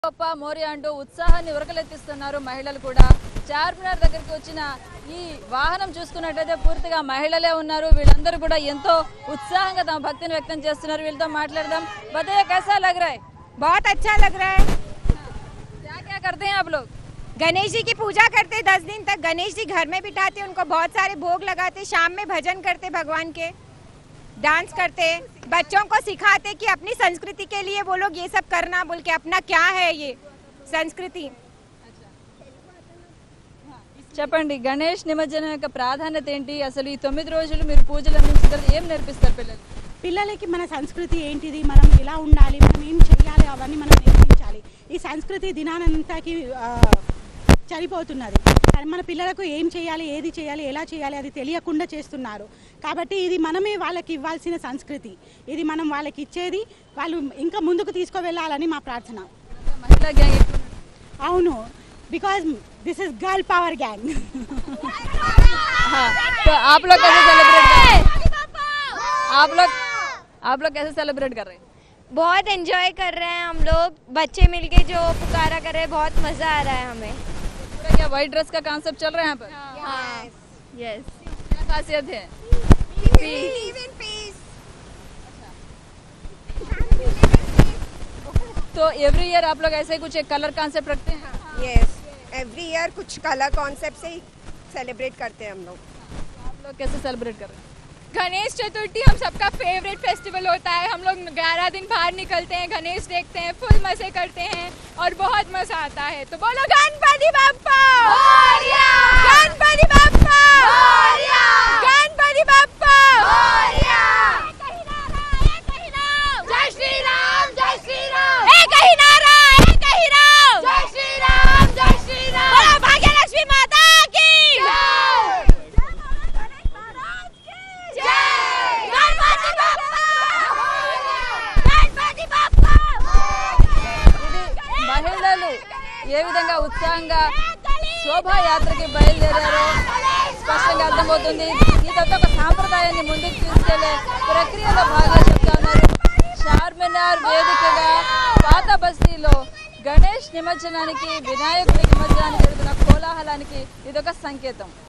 గొప్ప మోరి అంటూ ఉత్సాహాన్ని ఉరకలెత్తిస్తున్నారు మహిళలు కూడా చార్మినార్ దగ్గరికి వచ్చిన ఈ వాహనం చూసుకున్నట్టయితే పూర్తిగా మహిళలే ఉన్నారు వీళ్ళందరూ కూడా ఎంతో ఉత్సాహంగా తమ భక్తిని వ్యక్తం చేస్తున్నారు వీళ్ళతో మాట్లాడదాం బతయ్య कैसा लग रहा है बहुत अच्छा लग रहा है क्या क्या करते हैं आप लोग गणेश जी की पूजा करते दस दिन तक गणेश जी घर में बिठाते उनको बहुत सारे भोग लगाते शाम में भजन करते भगवान के डांस करते बच्चों को सिखाते कि अपनी संस्कृति के लिए वो लोग ये सब करना बोल के अपना क्या है ये संस्कृति చెప్పండి గణేష్ నిమజ్జనం యొక్క ప్రాధాన్యత ఏంటి అసలు ఈ తొమ్మిది రోజులు మీరు పూజలు అందించగలరు ఏం నేర్పిస్తారు పిల్లలు పిల్లలకి మన సంస్కృతి ఏంటిది మనం ఎలా ఉండాలి మనం ఏం చేయాలి అవన్నీ మనం నేర్పించాలి ఈ సంస్కృతి దినానంతకి ఆ, చనిపోతున్నది కానీ మన పిల్లలకు ఏం చేయాలి ఏది చేయాలి ఎలా చేయాలి అది తెలియకుండా చేస్తున్నారు కాబట్టి ఇది మనమే వాళ్ళకి ఇవ్వాల్సిన సంస్కృతి ఇది మనం వాళ్ళకి ఇచ్చేది వాళ్ళు ఇంకా ముందుకు తీసుకువెళ్ళాలని మా ప్రార్థన మహిళా గ్యాంగ్ ఎక్కువ ఉన్నారు. అవును because this is girl power gang हाँ, तो आप लोग कैसे सेलिब्रेट कर रहे हैं आप लोग आप लोग कैसे सेलिब्रेट कर रहे हैं बहुत एंजॉय कर रहे हैं हम लोग बच्चे मिलके जो पुकारा कर रहे हैं बहुत मजा आ रहा है हमें पूरा क्या व्हाइट ड्रेस का कॉन्सेप्ट चल रहा है यहाँ पर हाँ यस क्या खासियत है तो एवरी ईयर आप लोग ऐसे ही कुछ एक कलर कॉन्सेप्ट रखते हैं यस एवरी ईयर कुछ कलर कॉन्सेप्ट से ही सेलिब्रेट करते हैं हम लोग आप लोग कैसे सेलिब्रेट कर रहे हैं गणेश चतुर्थी हम सबका फेवरेट फेस्टिवल होता है हम लोग ग्यारह दिन बाहर निकलते हैं गणेश देखते हैं फुल मजे करते हैं और बहुत मजा आता है तो बोलो गणपति बाप्पा गणपति बाप्पा गणपति बाप्पा जय श्री राम जय श्री राम एक ही नारा एक ही राम जय श्री राम जय श्री राम बोलो भाग्यलक्ष्मी माता की जय गणपति बाप्पा गणपति बाप्पा ఇది మహిళలు ఏ విధంగా ఉత్సాహంగా శోభాయాత్రకి బయలుదేరారో స్పష్టంగా అర్థమవుతుంది ఇదంతా ఒక సాంప్రదాయాన్ని ముందుకు తీసుకెళ్లే ప్రక్రియలో భాగంగా చెప్తా ఉన్నారు చార్మినార్ వేదికగా పాత బస్తీలో గణేష్ నిమజ్జనానికి వినాయకుడి నిమజ్జనానికి జరుగుతున్న కోలాహలానికి ఇదొక సంకేతం